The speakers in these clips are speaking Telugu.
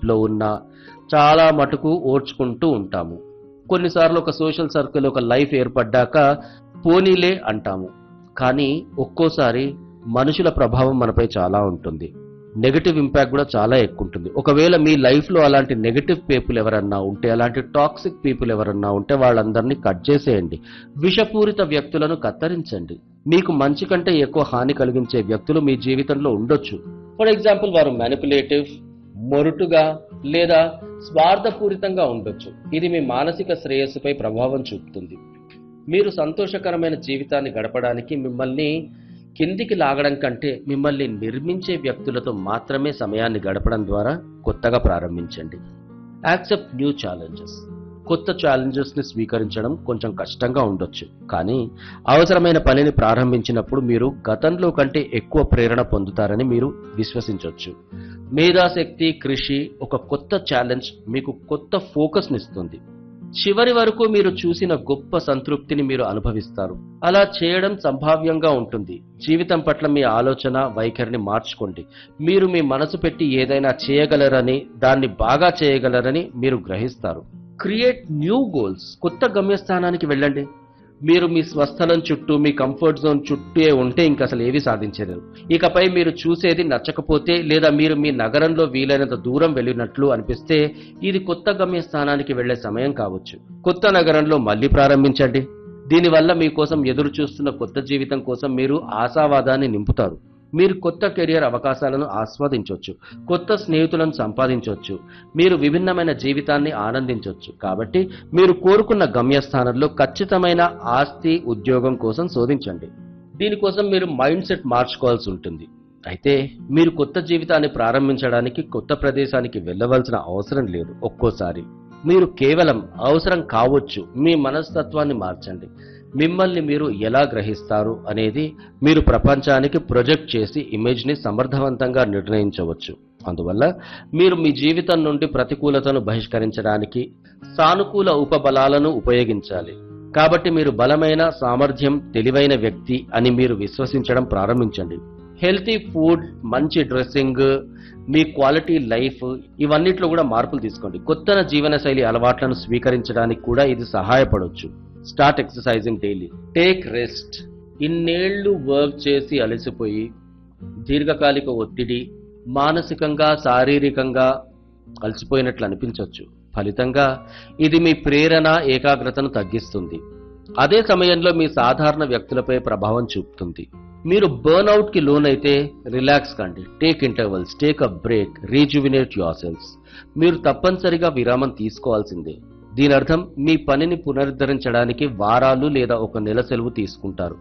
రిలేషన్షిప్లో ఉన్నా చాలా మటుకు ఓర్చుకుంటూ ఉంటాము కొన్నిసార్లు ఒక సోషల్ సర్కిల్ ఒక లైఫ్ ఏర్పడ్డాక పోనీలే అంటాము కానీ ఒక్కోసారి మనుషుల ప్రభావం మనపై చాలా ఉంటుంది నెగటివ్ ఇంపాక్ట్ కూడా చాలా ఎక్కువ ఉంటుంది ఒకవేళ మీ లైఫ్లో అలాంటి నెగటివ్ పీపుల్ ఎవరన్నా ఉంటే అలాంటి టాక్సిక్ పీపుల్ ఎవరన్నా ఉంటే వాళ్ళందరినీ కట్ చేసేయండి విషపూరిత వ్యక్తులను కత్తరించండి మీకు మంచి కంటే ఎక్కువ హాని కలిగించే వ్యక్తులు మీ జీవితంలో ఉండొచ్చు ఫర్ ఎగ్జాంపుల్ వారు మ్యానిపులేటివ్ మొరుటుగా లేదా స్వార్థపూరితంగా ఉండొచ్చు ఇది మీ మానసిక శ్రేయస్సుపై ప్రభావం చూపుతుంది మీరు సంతోషకరమైన జీవితాన్ని గడపడానికి మిమ్మల్ని కిందికి లాగడం కంటే మిమ్మల్ని నిర్మించే వ్యక్తులతో మాత్రమే సమయాన్ని గడపడం ద్వారా కొత్తగా ప్రారంభించండి యాక్సెప్ట్ న్యూ ఛాలెంజెస్ కొత్త ఛాలెంజెస్ ని స్వీకరించడం కొంచెం కష్టంగా ఉండొచ్చు కానీ అవసరమైన పనిని ప్రారంభించినప్పుడు మీరు గతంలో కంటే ఎక్కువ ప్రేరణ పొందుతారని మీరు విశ్వసించవచ్చు మేధాశక్తి కృషి ఒక కొత్త ఛాలెంజ్ మీకు కొత్త ఫోకస్ నిస్తుంది చివరి వరకు మీరు చూసిన గొప్ప సంతృప్తిని మీరు అనుభవిస్తారు అలా చేయడం సంభావ్యంగా ఉంటుంది జీవితం పట్ల మీ ఆలోచన వైఖరిని మార్చుకోండి మీరు మీ మనసు పెట్టి ఏదైనా చేయగలరని దాన్ని బాగా చేయగలరని మీరు గ్రహిస్తారు క్రియేట్ న్యూ గోల్స్ కొత్త గమ్యస్థానానికి వెళ్ళండి మీరు మీ స్వస్థలం చుట్టూ మీ కంఫర్ట్ జోన్ చుట్టూ ఉంటే ఇంక అసలు ఏవి సాధించలేరు ఇకపై మీరు చూసేది నచ్చకపోతే లేదా మీరు మీ నగరంలో వీలైనంత దూరం వెళ్ళినట్లు అనిపిస్తే ఇది కొత్త గమ్యస్థానానికి వెళ్లే సమయం కావచ్చు కొత్త నగరంలో మళ్ళీ ప్రారంభించండి దీనివల్ల మీకోసం ఎదురు చూస్తున్న కొత్త జీవితం కోసం మీరు ఆశావాదాన్ని నింపుతారు మీరు కొత్త కెరియర్ అవకాశాలను ఆస్వాదించవచ్చు కొత్త స్నేహితులను సంపాదించవచ్చు మీరు విభిన్నమైన జీవితాన్ని ఆనందించవచ్చు కాబట్టి మీరు కోరుకున్న గమ్యస్థానంలో ఖచ్చితమైన ఆస్తి ఉద్యోగం కోసం శోధించండి దీనికోసం మీరు మైండ్ సెట్ మార్చుకోవాల్సి ఉంటుంది అయితే మీరు కొత్త జీవితాన్ని ప్రారంభించడానికి కొత్త ప్రదేశానికి వెళ్ళవలసిన అవసరం లేదు ఒక్కోసారి మీరు కేవలం అవసరం కావచ్చు మీ మనస్తత్వాన్ని మార్చండి మిమ్మల్ని మీరు ఎలా గ్రహిస్తారు అనేది మీరు ప్రపంచానికి ప్రొజెక్ట్ చేసి ఇమేజ్ని సమర్థవంతంగా నిర్ణయించవచ్చు అందువల్ల మీరు మీ జీవితం నుండి ప్రతికూలతను బహిష్కరించడానికి సానుకూల ఉపబలాలను ఉపయోగించాలి కాబట్టి మీరు బలమైన సామర్థ్యం తెలివైన వ్యక్తి అని మీరు విశ్వసించడం ప్రారంభించండి హెల్తీ ఫుడ్ మంచి డ్రెస్సింగ్ మీ క్వాలిటీ లైఫ్ ఇవన్నిట్లో కూడా మార్పులు తీసుకోండి కొత్త జీవనశైలి అలవాట్లను స్వీకరించడానికి కూడా ఇది సహాయపడవచ్చు start exercising daily take rest ఇన్నేళ్లు వర్క్ చేసి అలసిపోయి దీర్ఘకాలిక ఒత్తిడి మానసికంగా శారీరకంగా అలసిపోయినట్లు అనిపించవచ్చు ఫలితంగా ఇది మీ ప్రేరణ ఏకాగ్రతను తగ్గిస్తుంది అదే సమయంలో మీ సాధారణ వ్యక్తులపై ప్రభావం చూపుతుంది మీరు బర్న్అవుట్ కి లోనైతే రిలాక్స్ కండి take intervals take a break rejuvenate your cells మీరు తప్పనిసరిగా విరామం తీసుకోవాల్సిందే దీని అర్థం మీ పనిని పునరుద్ధరించడానికి వారాలు లేదా ఒక నెల సెలవు తీసుకుంటారు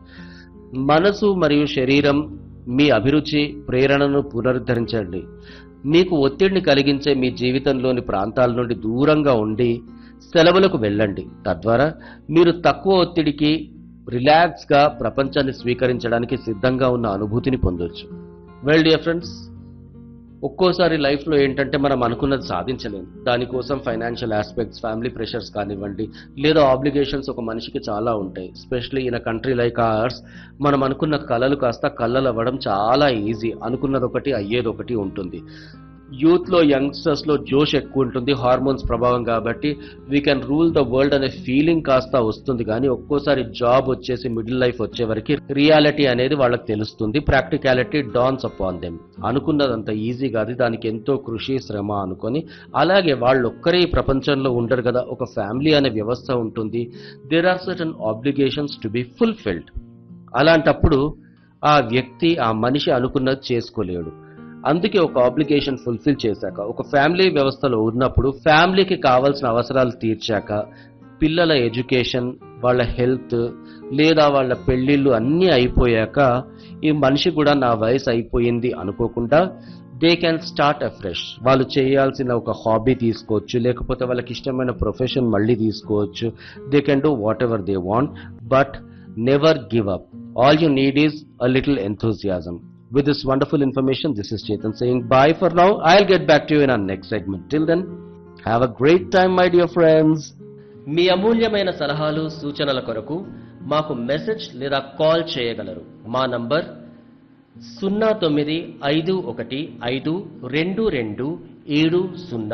మనసు మరియు శరీరం మీ అభిరుచి ప్రేరణను పునరుద్ధరించండి మీకు ఒత్తిడిని కలిగించే మీ జీవితంలోని ప్రాంతాల నుండి దూరంగా ఉండి సెలవులకు వెళ్ళండి తద్వారా మీరు తక్కువ ఒత్తిడికి రిలాక్స్ గా ప్రపంచాన్ని స్వీకరించడానికి సిద్ధంగా ఉన్న అనుభూతిని పొందొచ్చు వెల్ డియర్ ఫ్రెండ్స్ ఒక్కోసారి లైఫ్లో ఏంటంటే మనం అనుకున్నది సాధించలేము దానికోసం ఫైనాన్షియల్ ఆస్పెక్ట్స్ ఫ్యామిలీ ప్రెషర్స్ కానివ్వండి లేదా ఆబ్లిగేషన్స్ ఒక మనిషికి చాలా ఉంటాయి specially in a country like ours మనం అనుకున్న కళలు కాస్త కళ్ళలు అవ్వడం చాలా ఈజీ అనుకున్నది ఒకటి అయ్యేది ఒకటి ఉంటుంది యూత్ లో యంగ్స్టర్స్ లో జోష్ ఎక్కువ ఉంటుంది హార్మోన్స్ ప్రభావం కాబట్టి we can rule the world అనే ఫీలింగ్ కాస్త వస్తుంది కానీ ఒక్కోసారి జాబ్ వచ్చేసి మిడిల్ లైఫ్ వచ్చే వరకు రియాలిటీ అనేది వాళ్ళకి తెలుస్తుంది ప్రాక్టికాలిటీ డాన్స్ అపాన్ దెమ్ అనుకున్నదంత ఈజీ కాదు దానికి ఎంతో కృషి శ్రమ అనుకొని అలాగే వాళ్ళు ఒక్కరే ఈ ప్రపంచంలో ఉండరు కదా ఒక ఫ్యామిలీ అనే వ్యవస్థ ఉంటుంది there are certain obligations to be fulfilled అలాంటప్పుడు ఆ వ్యక్తి ఆ మనిషి అనుకున్నది చేసుకోలేడు అందుకే ఒక ఆబ్లిగేషన్ ఫుల్ఫిల్ చేశాక ఒక ఫ్యామిలీ వ్యవస్థలో ఉన్నప్పుడు ఫ్యామిలీకి కావాల్సిన అవసరాలు తీర్చాక పిల్లల ఎడ్యుకేషన్ వాళ్ళ హెల్త్ లేదా వాళ్ళ పెళ్ళిళ్ళు అన్నీ అయిపోయాక ఈ మనిషి కూడా నా వయసు అయిపోయింది అనుకోకుండా దే క్యాన్ స్టార్ట్ అఫ్రెష్ వాళ్ళు చేయాల్సిన ఒక హాబీ తీసుకోవచ్చు లేకపోతే వాళ్ళకి ఇష్టమైన ప్రొఫెషన్ మళ్ళీ తీసుకోవచ్చు they can do whatever they want but never give up all you need is a little enthusiasm With this wonderful information, this is Chetan saying bye for now. I'll get back to you in our next segment. Till then, have a great time, my dear friends. మీ అమూల్యమైన సలహాలు సూచనల కొరకు మాకు మెసేజ్ లేదా కాల్ చేయగలరు మా నంబర్ సున్నా తొమ్మిది ఐదు ఒకటి ఐదు రెండు రెండు ఏడు సున్నా